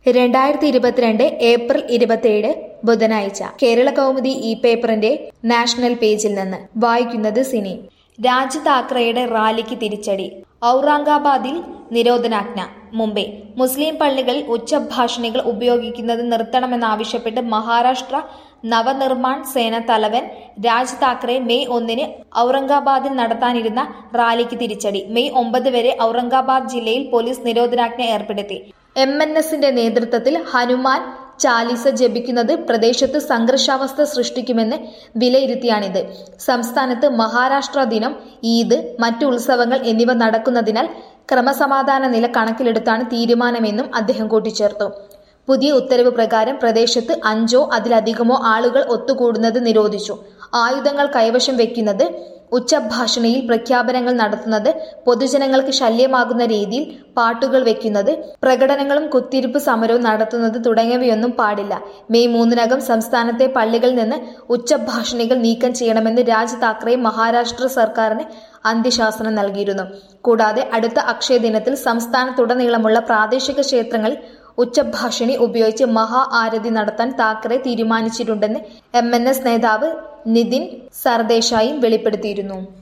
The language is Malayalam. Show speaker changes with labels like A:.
A: രണ്ടായിരത്തി ഇരുപത്തിരണ്ട് ഏപ്രിൽ ഇരുപത്തിയേഴ് ബുധനാഴ്ച കേരള കൗമുദി ഇ പേപ്പറിന്റെ നാഷണൽ പേജിൽ നിന്ന് വായിക്കുന്നത് സിനി രാജ് താക്കറയുടെ റാലിക്ക് തിരിച്ചടി ഔറംഗാബാദിൽ നിരോധനാജ്ഞ മുംബൈ മുസ്ലിം പള്ളികളിൽ ഉച്ചഭാഷണികൾ ഉപയോഗിക്കുന്നത് നിർത്തണമെന്നാവശ്യപ്പെട്ട് മഹാരാഷ്ട്ര നവനിർമ്മാൺ സേന തലവൻ രാജ് താക്കറെ മെയ് ഒന്നിന് ഔറംഗാബാദിൽ നടത്താനിരുന്ന റാലിക്ക് തിരിച്ചടി മെയ് ഒമ്പത് വരെ ഔറംഗാബാദ് ജില്ലയിൽ പോലീസ് നിരോധനാജ്ഞ ഏർപ്പെടുത്തി എം എൻ എസിന്റെ നേതൃത്വത്തിൽ ഹനുമാൻ ചാലിസ ജപിക്കുന്നത് പ്രദേശത്ത് സംഘർഷാവസ്ഥ സൃഷ്ടിക്കുമെന്ന് വിലയിരുത്തിയാണിത് സംസ്ഥാനത്ത് മഹാരാഷ്ട്ര ദിനം ഈദ് മറ്റു ഉത്സവങ്ങൾ എന്നിവ നടക്കുന്നതിനാൽ ക്രമസമാധാന നില കണക്കിലെടുത്താണ് തീരുമാനമെന്നും അദ്ദേഹം കൂട്ടിച്ചേർത്തു പുതിയ ഉത്തരവ് പ്രകാരം പ്രദേശത്ത് അഞ്ചോ അതിലധികമോ ആളുകൾ ഒത്തുകൂടുന്നത് നിരോധിച്ചു ആയുധങ്ങൾ കൈവശം വെക്കുന്നത് ഉച്ചഭാഷണിയിൽ പ്രഖ്യാപനങ്ങൾ നടത്തുന്നത് പൊതുജനങ്ങൾക്ക് ശല്യമാകുന്ന രീതിയിൽ പാട്ടുകൾ വെക്കുന്നത് പ്രകടനങ്ങളും കുത്തിരിപ്പ് സമരവും നടത്തുന്നത് തുടങ്ങിയവയൊന്നും പാടില്ല മെയ് മൂന്നിനകം സംസ്ഥാനത്തെ പള്ളികളിൽ നിന്ന് ഉച്ചഭാഷണികൾ നീക്കം ചെയ്യണമെന്ന് രാജ് താക്കറെ മഹാരാഷ്ട്ര സർക്കാരിന് അന്ത്യശാസനം നൽകിയിരുന്നു കൂടാതെ അടുത്ത അക്ഷയ ദിനത്തിൽ സംസ്ഥാനത്തുടനീളമുള്ള പ്രാദേശിക ക്ഷേത്രങ്ങളിൽ ഉച്ചഭാഷിണി ഉപയോഗിച്ച് മഹാ ആരതി നടത്താൻ താക്കറെ തീരുമാനിച്ചിട്ടുണ്ടെന്ന് എം നേതാവ് നിതിൻ സർദേശായും വെളിപ്പെടുത്തിയിരുന്നു